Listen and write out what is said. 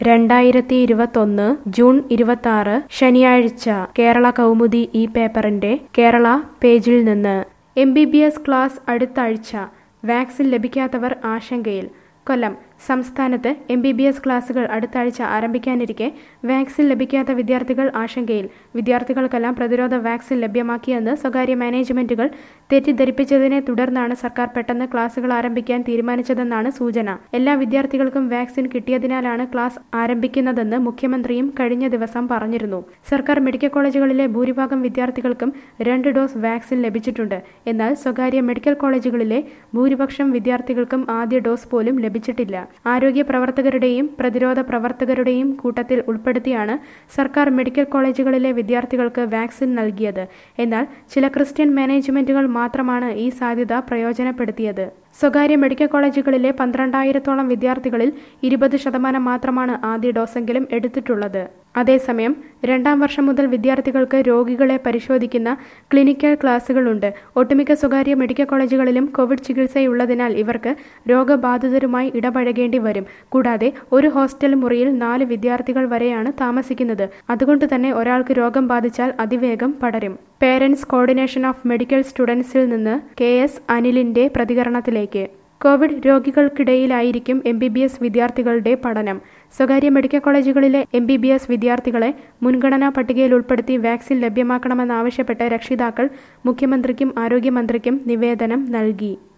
രണ്ടായിരത്തി ഇരുപത്തൊന്ന് ജൂൺ ഇരുപത്തി ശനിയാഴ്ച കേരള കൗമുദി ഈ പേപ്പറിന്റെ കേരള പേജിൽ നിന്ന് M B B S class അടുത്ത ആഴ്ച വാക്സിൻ ലഭിക്കാത്തവർ ആശങ്കയിൽ കൊല്ലം സംസ്ഥാനത്ത് എം ബി ബി എസ് ക്ലാസുകൾ അടുത്ത ആഴ്ച ആരംഭിക്കാനിരിക്കെ വാക്സിൻ ലഭിക്കാത്ത വിദ്യാർത്ഥികൾ ആശങ്കയിൽ വിദ്യാർത്ഥികൾക്കെല്ലാം പ്രതിരോധ വാക്സിൻ ലഭ്യമാക്കിയെന്ന് സ്വകാര്യ മാനേജ്മെന്റുകൾ തെറ്റിദ്ധരിപ്പിച്ചതിനെ തുടർന്നാണ് സർക്കാർ പെട്ടെന്ന് ക്ലാസുകൾ ആരംഭിക്കാൻ തീരുമാനിച്ചതെന്നാണ് സൂചന എല്ലാ വിദ്യാർത്ഥികൾക്കും വാക്സിൻ കിട്ടിയതിനാലാണ് ക്ലാസ് ആരംഭിക്കുന്നതെന്ന് മുഖ്യമന്ത്രിയും കഴിഞ്ഞ ദിവസം പറഞ്ഞിരുന്നു സർക്കാർ മെഡിക്കൽ കോളേജുകളിലെ ഭൂരിഭാഗം വിദ്യാർത്ഥികൾക്കും രണ്ട് ഡോസ് വാക്സിൻ ലഭിച്ചിട്ടുണ്ട് എന്നാൽ സ്വകാര്യ മെഡിക്കൽ കോളേജുകളിലെ ഭൂരിപക്ഷം വിദ്യാർത്ഥികൾക്കും ആദ്യ ഡോസ് പോലും ലഭിച്ചിട്ടില്ല ആരോഗ്യ പ്രവർത്തകരുടെയും പ്രതിരോധ പ്രവർത്തകരുടെയും കൂട്ടത്തിൽ ഉൾപ്പെടുത്തിയാണ് സർക്കാർ മെഡിക്കൽ കോളേജുകളിലെ വിദ്യാർത്ഥികൾക്ക് വാക്സിൻ നൽകിയത് എന്നാൽ ചില ക്രിസ്ത്യൻ മാനേജ്മെന്റുകൾ മാത്രമാണ് ഈ സാധ്യത പ്രയോജനപ്പെടുത്തിയത് സ്വകാര്യ മെഡിക്കൽ കോളേജുകളിലെ പന്ത്രണ്ടായിരത്തോളം വിദ്യാർത്ഥികളിൽ ഇരുപത് ശതമാനം മാത്രമാണ് ആദ്യ ഡോസെങ്കിലും എടുത്തിട്ടുള്ളത് അതേസമയം രണ്ടാം വർഷം മുതൽ വിദ്യാർത്ഥികൾക്ക് രോഗികളെ പരിശോധിക്കുന്ന ക്ലിനിക്കൽ ക്ലാസുകളുണ്ട് ഒട്ടുമിക്ക സ്വകാര്യ മെഡിക്കൽ കോളേജുകളിലും കോവിഡ് ചികിത്സയുള്ളതിനാൽ ഇവർക്ക് രോഗബാധിതരുമായി ഇടപഴകേണ്ടി വരും കൂടാതെ ഒരു ഹോസ്റ്റൽ മുറിയിൽ നാല് വിദ്യാർത്ഥികൾ വരെയാണ് താമസിക്കുന്നത് അതുകൊണ്ട് തന്നെ ഒരാൾക്ക് രോഗം ബാധിച്ചാൽ അതിവേഗം പടരും പേരൻസ് കോർഡിനേഷൻ ഓഫ് മെഡിക്കൽ സ്റ്റുഡൻസിൽ നിന്ന് കെ എസ് അനിലിന്റെ പ്രതികരണത്തിലേക്ക് കോവിഡ് രോഗികൾക്കിടയിലായിരിക്കും എം ബി ബി എസ് വിദ്യാർത്ഥികളുടെ പഠനം സ്വകാര്യ മെഡിക്കൽ കോളേജുകളിലെ എം ബി ബി എസ് വിദ്യാർത്ഥികളെ മുൻഗണനാ പട്ടികയിൽ ഉൾപ്പെടുത്തി വാക്സിൻ ലഭ്യമാക്കണമെന്നാവശ്യപ്പെട്ട് രക്ഷിതാക്കൾ മുഖ്യമന്ത്രിക്കും ആരോഗ്യമന്ത്രിക്കും നിവേദനം നൽകി